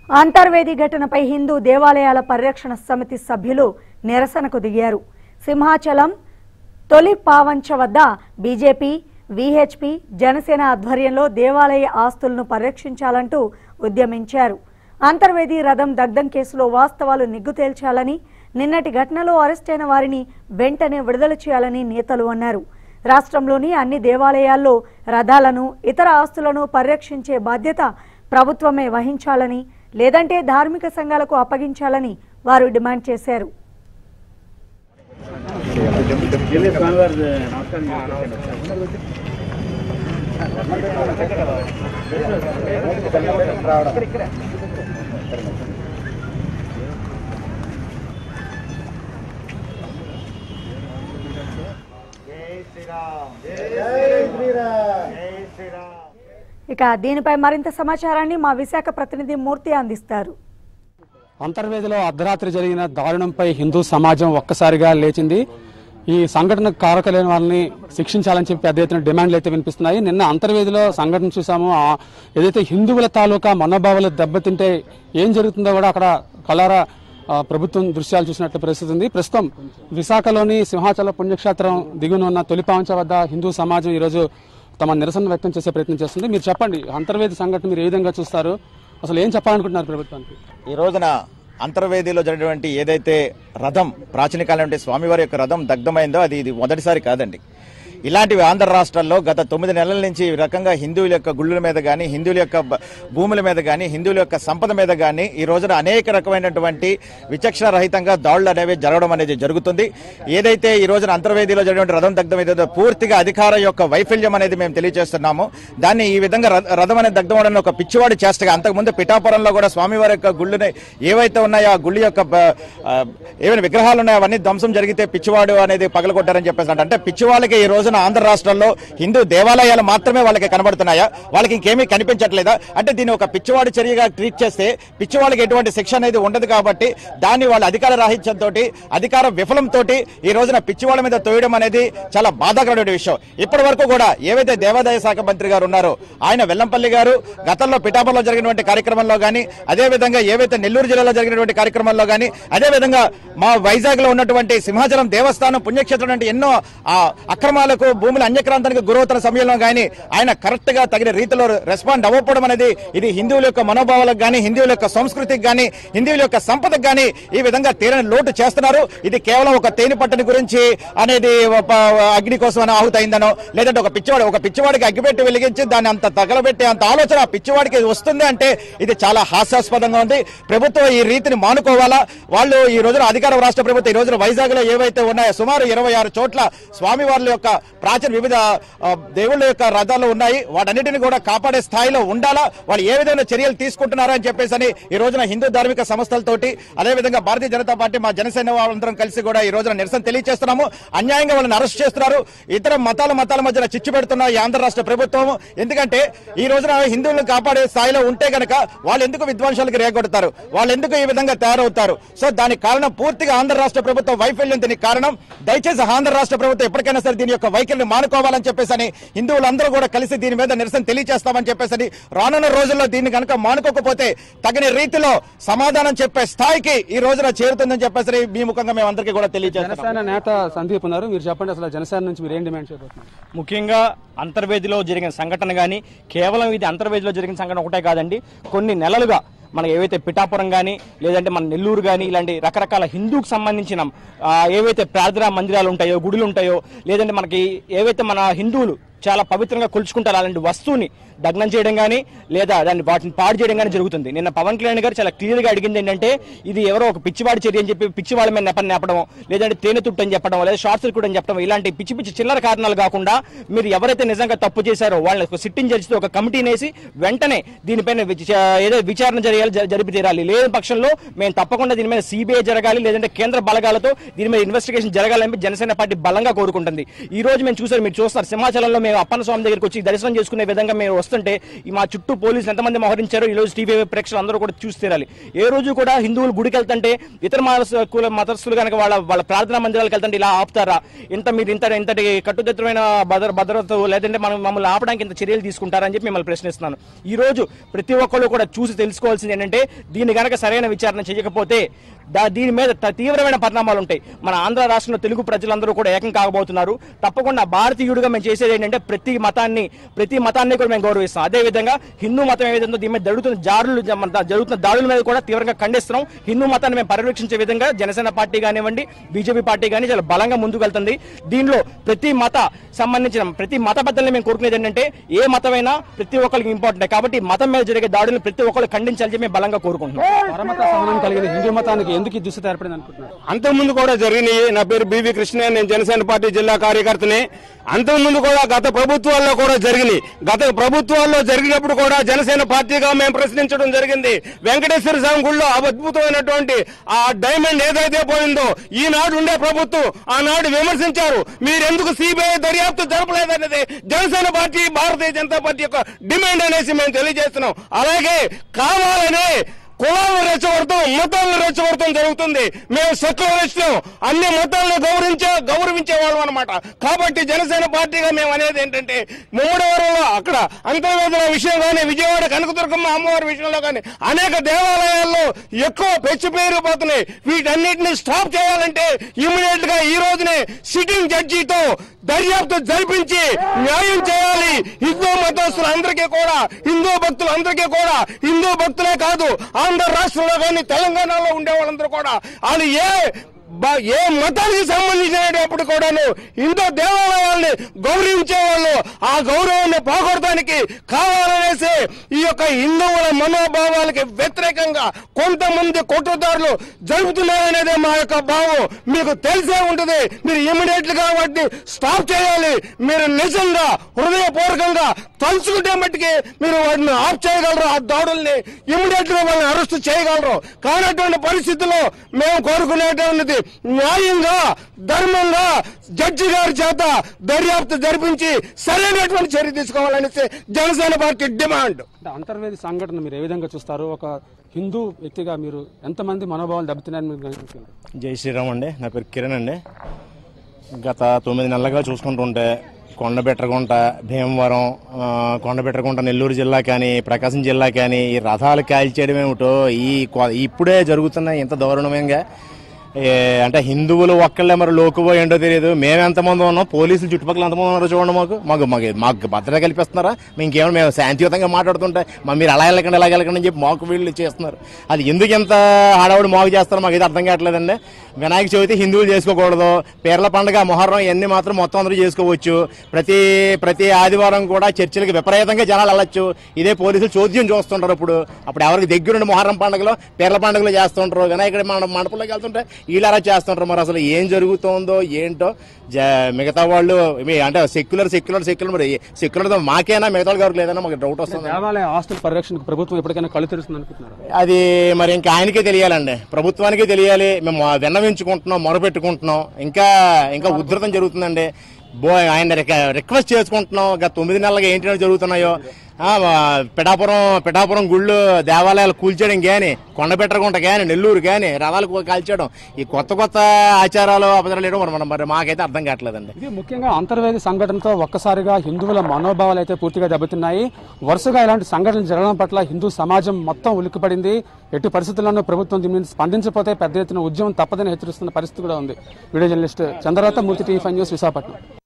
అంతర్వేది ఘటనపై హిందూ దేవాలయాల పరిరక్షణ సమితి సభ్యులు నిరసనకు దిగారు సింహాచలం తొలి పావంచ వద్ద బీజేపీ విహెచ్పి జనసేన ఆధ్వర్యంలో దేవాలయ ఆస్తులను పరిరక్షించాలంటూ ఉద్యమించారు అంతర్వేది రథం దగ్ధం కేసులో వాస్తవాలు నిగ్గు తేల్చాలని నిన్నటి ఘటనలో అరెస్టైన వారిని వెంటనే విడుదల చేయాలని నేతలు అన్నారు రాష్ట్రంలోని అన్ని దేవాలయాల్లో రథాలను ఇతర ఆస్తులను పరిరక్షించే బాధ్యత ప్రభుత్వమే వహించాలని లేదంటే ధార్మిక సంఘాలకు అప్పగించాలని వారు డిమాండ్ చేశారు ఇక దీనిపై మరింత సమాచారాన్ని మా విశాఖ ప్రతినిధి మూర్తి అందిస్తారు అంతర్వేదిలో అర్ధరాత్రి జరిగిన దారుణంపై హిందూ సమాజం ఒక్కసారిగా లేచింది ఈ సంఘటన కారకులైన వాళ్ళని శిక్షించాలని చెప్పి పెద్ద ఎత్తున డిమాండ్లు అయితే వినిపిస్తున్నాయి నిన్న అంతర్వేదిలో సంఘటన చూసాము ఆ ఏదైతే హిందువుల తాలూకా మనోభావాలు దెబ్బతింటే ఏం జరుగుతుందో కూడా అక్కడ కలారా ఆ, ప్రభుత్వం దృశ్యాలు చూసినట్లు పరిస్థితి ఉంది ప్రస్తుతం విశాఖలోని సింహాచల పుణ్యక్షేత్రం దిగున ఉన్న తొలిపాంచ వద్ద హిందూ సమాజం ఈరోజు తమ నిరసన వ్యక్తం చేసే ప్రయత్నం చేస్తుంది మీరు చెప్పండి అంతర్వేది సంఘటన మీరు ఏ విధంగా చూస్తారు అసలు ఏం చెప్పాలనుకుంటున్నారు ప్రభుత్వానికి ఈ రోజున అంతర్వేదిలో జరిగినటువంటి ఏదైతే రథం ప్రాచీన కాలం అంటే స్వామివారి యొక్క రథం దగ్ధమైందో అది ఇది మొదటిసారి కాదండి ఇలాంటివి ఆంధ్ర రాష్ట్రాల్లో గత తొమ్మిది నెలల నుంచి ఈ రకంగా హిందువుల యొక్క గుళ్ళ మీద కానీ హిందువుల యొక్క బ- భూముల మీద కానీ హిందువుల యొక్క సంపద మీద కానీ ఈ రోజున అనేక రకమైనటువంటి విచక్షణ రహితంగా దాడులు అనేవి జరగడం అనేది జరుగుతుంది ఏదైతే ఈ రోజున అంతర్వేదిలో జరిగినటువంటి రథం దగ్ధం ఏదైతే పూర్తిగా అధికార యొక్క వైఫల్యం అనేది మేము తెలియజేస్తున్నాము దాన్ని ఈ విధంగా రథ- రథం అనేది దగ్ధం అవడం ఒక పిచ్చివాడి చేస్తగా అంతకుముందు పిఠాపురంలో కూడా స్వామివారి యొక్క గుళ్ళని ఏవైతే ఉన్నాయో ఆ గుళ్ళ యొక్క బ- ఆ, ఏమైనా విగ్రహాలు ఉన్నాయో అవన్నీ ధ్వంసం జరిగితే పిచ్చివాడు అనేది పగలగొట్టారని చెప్పేసి అంటారు. అంటే పిచ్చివాళ్ళకి ఈ రోజున ఆంధ్ర రాష్ట్రంలో హిందూ దేవాలయాలు మాత్రమే వాళ్ళకి కనబడుతున్నాయా వాళ్ళకి ఇంకేమీ కనిపించట్లేదా అంటే దీన్ని ఒక పిచ్చివాడి చర్యగా ట్రీట్ చేస్తే పిచ్చివాళ్ళకి ఎటువంటి శిక్ష అనేది ఉండదు కాబట్టి దాన్ని వాళ్ళ అధికార రాహిత్యంతో అధికార విఫలంతో ఈ రోజున పిచ్చివాళ్ళ మీద తోయడం అనేది చాలా బాధాకరమైన విషయం ఇప్పటి వరకు కూడా ఏవైతే దేవాదాయ శాఖ మంత్రి గారు ఉన్నారో ఆయన వెల్లంపల్లి గారు గతంలో పిఠాపురంలో జరిగినటువంటి కార్యక్రమంలో కానీ అదే విధంగా ఏవైతే నెల్లూరు జిల్లాలో జరిగినటువంటి కార్యక్రమంలో కానీ అదే విధంగా మా వైజాగ్ లో ఉన్నటువంటి సింహాచలం దేవస్థానం పుణ్యక్షేత్రం అంటే ఎన్నో ఆ, అక్రమాలకు భూముల అన్యక్రాంతానికి గురవుతున్న సమయంలో కానీ ఆయన కరెక్ట్ గా తగిన రీతిలో రెస్పాండ్ అవ్వకపోవడం అనేది ఇది హిందువుల యొక్క మనోభావాలకు కానీ హిందువుల యొక్క సంస్కృతికి కానీ హిందువుల యొక్క సంపదకు కానీ ఈ విధంగా తీరని లోటు చేస్తున్నారు ఇది కేవలం ఒక తేనె పట్టని గురించి అనేది ఒక అగ్ని కోసం అని ఆహుతైందనో లేదంటే ఒక పిచ్చివాడు ఒక పిచ్చివాడికి అగ్గిపెట్టి వెలిగించి దాన్ని అంత తగలబెట్టి అంత ఆలోచన ఆ పిచ్చివాడికి వస్తుంది అంటే ఇది చాలా హాస్యాస్పదంగా ఉంది ప్రభుత్వం ఈ రీతిని మానుకోవాలా వాళ్ళు ఈ రోజున అధికార రాష్ట్ర ప్రభుత్వం ఈ రోజున వైజాగ్ లో ఏవైతే ఉన్నాయో సుమారు ఇరవై ఆరు చోట్ల స్వామివార్ల యొక్క ప్రాచీన వివిధ ఆ, దేవుళ్ళ యొక్క రథాలు ఉన్నాయి వాటన్నిటిని కూడా కాపాడే స్థాయిలో ఉండాలా వాళ్ళు ఏ విధమైన చర్యలు తీసుకుంటున్నారో అని చెప్పేసి అని ఈ రోజున హిందూ ధార్మిక సంస్థలతోటి అదే విధంగా భారతీయ జనతా పార్టీ మా జనసేన వాళ్ళందరం కలిసి కూడా ఈ రోజున నిరసన తెలియజేస్తున్నాము అన్యాయంగా వాళ్ళని అరెస్ట్ చేస్తున్నారు ఇతర మతాల మతాల మధ్యన చిచ్చు పెడుతున్న ఈ ఆంధ్ర రాష్ట్ర ప్రభుత్వం ఎందుకంటే ఈ రోజున హిందువులను కాపాడే స్థాయిలో ఉంటే గనక వాళ్ళు ఎందుకు విధ్వంసాలకు రేగొడతారు వాళ్ళు ఎందుకు ఈ విధంగా తయారవుతారు సో దానికి కారణం పూర్తిగా ఆంధ్ర రాష్ట్ర ప్రభుత్వం వైఫల్యం దీనికి కారణం దయచేసి ఆంధ్ర రాష్ట్ర ప్రభుత్వం ఎప్పటికైనా సరే దీని యొక్క వైఖరిని మానుకోవాలని చెప్పేసి అని హిందువులందరూ కూడా కలిసి దీని మీద నిరసన తెలియజేస్తామని చెప్పేసి అని రానున్న రోజుల్లో దీన్ని కనుక మానుకోకపోతే తగిన రీతిలో సమాధానం చెప్పే స్థాయికి ఈ రోజున చేరుతుందని చెప్పేసి మీ ముఖంగా మేము అందరికీ కూడా తెలియజేస్తాం జనసేన నేత సందీప్ ఉన్నారు మీరు చెప్పండి అసలు జనసేన నుంచి మీరు ఏం డిమాండ్ చేయబోతున్నారు ముఖ్యంగా అంతర్వేదిలో జరిగిన సంఘటన కానీ కేవలం ఇది అంతర్వేదిలో జరిగిన సంఘటన ఒకటే కాదండి కొన్ని నెలలుగా మనకి ఏవైతే పిఠాపురం కానీ లేదంటే మన నెల్లూరు కానీ ఇలాంటి రకరకాల హిందూకి సంబంధించిన ఆ, ఏవైతే ప్రార్థనా మందిరాలు ఉంటాయో గుడులు ఉంటాయో లేదంటే మనకి ఏవైతే మన హిందువులు చాలా పవిత్రంగా కొలుచుకుంటారు అలాంటి వస్తువుని దగ్నం చేయడం కానీ లేదా దాన్ని వాటిని పాడు చేయడం కానీ జరుగుతుంది నిన్న పవన్ కళ్యాణ్ గారు చాలా క్లియర్ గా అడిగింది ఏంటంటే ఇది ఎవరో ఒక పిచ్చివాడి చర్య అని చెప్పి పిచ్చివాళ్ళ మీద నెపని నేపడం లేదంటే తేనె తుట్టు అని చెప్పడం లేదా షార్ట్ సర్క్యూట్ అని చెప్పడం ఇలాంటి పిచ్చి పిచ్చి చిల్లర కారణాలు కాకుండా మీరు ఎవరైతే నిజంగా తప్పు చేశారో వాళ్ళని ఒక సిట్టింగ్ జడ్జితో ఒక కమిటీని వేసి వెంటనే దీనిపైన విచ- ఏదో విచారణ జరిగాలి జ- జరిపి తీరాలి లేని పక్షంలో మేము తప్పకుండా దీని మీద సిబిఐ జరగాలి లేదంటే కేంద్ర బలగాలతో దీని మీద ఇన్వెస్టిగేషన్ జరగాలని చెప్పి జనసేన పార్టీ బలంగా కోరుకుంటుంది ఈ రోజు మేము చూసారు మీరు చూస్తున్నారు సింహాచలంలో మేము మేము అప్పన్న స్వామి దగ్గరికి వచ్చి దర్శనం చేసుకునే విధంగా మేము వస్తుంటే ఈ మా చుట్టూ పోలీసులు ఎంతమంది మోహరించారో ఈ రోజు టీవీ ప్రేక్షకులు అందరూ కూడా చూసి తీరాలి ఏ రోజు కూడా హిందువులు గుడికి వెళ్తుంటే ఇతర మత కుల మతస్థులు కనుక వాళ్ళ వాళ్ళ ప్రార్థనా మందిరాలకు వెళ్తుంటే ఇలా ఆపుతారా ఇంత మీరు ఇంత ఇంతటి కట్టుదిట్టమైన భద్ర భద్రత లేదంటే మనం మమ్మల్ని ఆపడానికి ఇంత చర్యలు తీసుకుంటారని చెప్పి మిమ్మల్ని ప్రశ్నిస్తున్నాను ఈ రోజు ప్రతి ఒక్కళ్ళు కూడా చూసి తెలుసుకోవాల్సింది ఏంటంటే దీన్ని గనక సరైన విచారణ చేయకపోతే దా- దీని మీద త- తీవ్రమైన పరిణామాలు ఉంటాయి మన ఆంధ్ర రాష్ట్రంలో తెలుగు ప్రజలందరూ కూడా ఏకం కాకపోతున్నారు తప్పకుండా భారతీయుడిగా మేము చేసేది ఏంటంటే ప్రతి మతాన్ని ప్రతి మతాన్ని కూడా మేము గౌరవిస్తాం అదే విధంగా హిందూ మతం ఏదైతుందో దీని మీద జరుగుతున్న దాడులు జ- మన దా- జరుగుతున్న దాడుల మీద కూడా తీవ్రంగా ఖండిస్తున్నాం హిందూ మతాన్ని మేము పరిరక్షించే విధంగా జనసేన పార్టీ కానివ్వండి బీజేపీ పార్టీ కానీ చాలా బలంగా ముందుకు వెళ్తుంది దీనిలో ప్రతి మత సంబంధించిన ప్రతి మత పెద్దల్ని మేము కోరుకునేది ఏంటంటే ఏ మతమైనా ప్రతి ఒక్కరికి ఇంపార్టెంట్ కాబట్టి మతం మీద జరిగే దాడులను ప్రతి ఒక్కరు ఖండించాలని చెప్పి మేము బలంగా కోరుకుంటున్నాం పరమత సహనం కలిగిన హిందూ మతానికి ఎందుకు ఈ దుస్థితి ఏర్పడింది అనుకుంటున్నారు అంతకుముందు కూడా జరిగినాయి నా పేరు బీవీ కృష్ణ నేను జనసేన పార్టీ జిల్లా కార్యకర్తని అంతకుముందు కూడా గత ప్రభుత్వాల్లో కూడా జరిగినాయి గత ప్రభుత్వాల్లో జరిగినప్పుడు కూడా జనసేన పార్టీగా మేము ప్రశ్నించడం జరిగింది వెంకటేశ్వర స్వామి గుళ్ళో ఆ అద్భుతమైనటువంటి ఆ డైమండ్ ఏదైతే పోయిందో ఈనాడు ఉండే ప్రభుత్వం ఆనాడు విమర్శించారు మీరెందుకు సిబిఐ దర్యాప్తు జరపలేదన్నది జనసేన పార్టీ భారతీయ జనతా పార్టీ యొక్క డిమాండ్ అనేసి మేము తెలియజేస్తున్నాం అలాగే కావాలనే కులాలను రెచ్చగొడతాం మతాలను రెచ్చగొడతాం జరుగుతుంది మేము సెక్యులరిస్టులు అన్ని మతాలను గౌరవించే గౌరవించే వాళ్ళం అనమాట కాబట్టి జనసేన పార్టీగా మేము అనేది ఏంటంటే మూడవరంలో అక్కడ అంతర్వేదుల విషయం కానీ విజయవాడ కనకదుర్గమ్మ అమ్మవారి విషయంలో కానీ అనేక దేవాలయాల్లో ఎక్కువ పెచ్చు పేరుపోతున్నాయి వీటన్నిటిని స్టాప్ చేయాలంటే ఇమీడియట్ గా ఈ రోజునే సిట్టింగ్ జడ్జితో దర్యాప్తు జరిపించి న్యాయం చేయాలి హిందూ మతస్థులందరికీ కూడా హిందూ భక్తులందరికీ కూడా హిందూ భక్తులే కాదు ఆంధ్ర రాష్ట్రంలో కానీ తెలంగాణలో ఉండే వాళ్ళందరూ కూడా వాళ్ళు ఏ బ- ఏ మతానికి సంబంధించినప్పుడు కూడాను హిందూ దేవాలయాల్ని గౌరవించే వాళ్ళు ఆ గౌరవాన్ని పోగొడటానికి కావాలనేసి ఈ యొక్క హిందువుల మనోభావాలకి వ్యతిరేకంగా కొంతమంది కుట్రదారులు జరుపుతున్నారనేదే మా యొక్క భావం మీకు తెలిసే ఉంటుంది మీరు ఇమీడియట్ గా వాటిని స్టాప్ చేయాలి మీరు నిజంగా హృదయపూర్వకంగా తలుచుకుంటే మట్టికి మీరు వాటిని ఆఫ్ చేయగలరు ఆ దాడుల్ని ఇమీడియట్ గా వాళ్ళని అరెస్ట్ చేయగలరు కానటువంటి పరిస్థితుల్లో మేము కోరుకునేటువంటిది న్యాయంగా ధర్మంగా జడ్జి గారి చేత దర్యాప్తు జరిపించి సరైనటువంటి చర్య తీసుకోవాలనేసి జనసేన పార్టీ డిమాండ్ అంటే అంతర్వేది సంఘటన మీరు ఏ విధంగా చూస్తారు ఒక హిందూ వ్యక్తిగా మీరు ఎంతమంది మనోభావాలు దెబ్బతిన్నాయని మీరు గ్రహించారు? జై శ్రీరామ్ అండి నా పేరు కిరణ్ అండి గత తొమ్మిది నెలలుగా చూసుకుంటుంటే కొండబెట్టగుంట భీమవరం ఆ, కొండబెట్టగుంట నెల్లూరు జిల్లా కానీ ప్రకాశం జిల్లా కానీ ఈ రథాలు కాల్చేయడం ఏమిటో ఈ కొ- ఇప్పుడే జరుగుతున్న ఇంత దారుణంగా ఏ, అంటే హిందువులు ఒక్కళ్ళే మరి లోకువో ఏంటో తెలియదు మేము ఎంతమంది ఉన్నాం పోలీసులు చుట్టుపక్కల ఎంతమంది ఉన్నారో చూడండి మాకు మాకు మాకు మాకు భద్రత కల్పిస్తున్నారా మేము ఇంకేమైనా మేము శాంతియుతంగా మాట్లాడుతుంటే మా మీరు అలా వెళ్ళకండి ఇలా వెళ్ళకండి అని చెప్పి మాకు వీళ్ళు చేస్తున్నారు అది ఎందుకు ఎంత హడావుడి మాకు చేస్తారో మాకు ఇది అర్థం కావట్లేదండి వినాయక చవితి హిందువులు చేసుకోకూడదు పీర్ల పండుగ మొహర్రం ఇవన్నీ మాత్రం మొత్తం అందరూ చేసుకోవచ్చు ప్రతి ప్రతి ఆదివారం కూడా చర్చిలకి విపరీతంగా జనాలు వెళ్ళొచ్చు ఇదే పోలీసులు చోద్యం చూస్తుంటారు ఇప్పుడు అప్పుడు ఎవరికి దగ్గరుండి మొహర్రం పండుగలో పీర్ల పండుగలు చేస్తుంటారు వినాయకుడి మన మండపంలోకి వెళ్తుంటే వీళ్ళు అలా చేస్తుంటారు మరి అసలు ఏం జరుగుతుందో ఏంటో జ- మిగతా వాళ్ళు మీ- అంటే సెక్యులర్ సెక్యులర్ సెక్యులర్ మరి సెక్యులర్ మాకేనా మిగతా వాళ్ళకి ఎవరికి లేదన్నా మాకు డౌట్ వస్తుంది దేవాలయ ఆస్తుల పరిరక్షణకు ప్రభుత్వం ఎప్పటికైనా కళ్ళు తెరుస్తుంది అనుకుంటున్నారు అది మరి ఇంకా ఆయనకే తెలియాలండి ప్రభుత్వానికే తెలియాలి మేము విన్నవించుకుంటున్నాం మొరపెట్టుకుంటున్నాం ఇంకా ఇంకా ఉధృతం జరుగుతుందండి బో ఆయన రిక- రిక్వెస్ట్ చేసుకుంటున్నాం గత తొమ్మిది నెలలుగా ఏంటి జరుగుతున్నాయో ఆ, మా పిఠాపురం పిఠాపురం గుళ్ళు దేవాలయాలు కూల్చేయడం కానీ కొండపెట్టకుంట కానీ నెల్లూరు కానీ రథాలు కాల్చేయడం ఈ కొత్త కొత్త ఆచారాలు అపచారాలు వేయడం మరి- మరి మాకైతే అర్థం కావట్లేదండి ఇది ముఖ్యంగా అంతర్వేది సంఘటనతో ఒక్కసారిగా హిందువుల మనోభావాలు అయితే పూర్తిగా దెబ్బతిన్నాయి వరుసగా ఇలాంటి సంఘటనలు జరగడం పట్ల హిందూ సమాజం మొత్తం ఉలిక్కిపడింది ఎట్టి పరిస్థితుల్లోనూ ప్రభుత్వం దీని మీద స్పందించకపోతే పెద్ద ఎత్తున ఉద్యమం తప్పదని హెచ్చరిస్తున్న పరిస్థితి కూడా ఉంది video journalist Chandraratna Murthy TV five news Visakhapatnam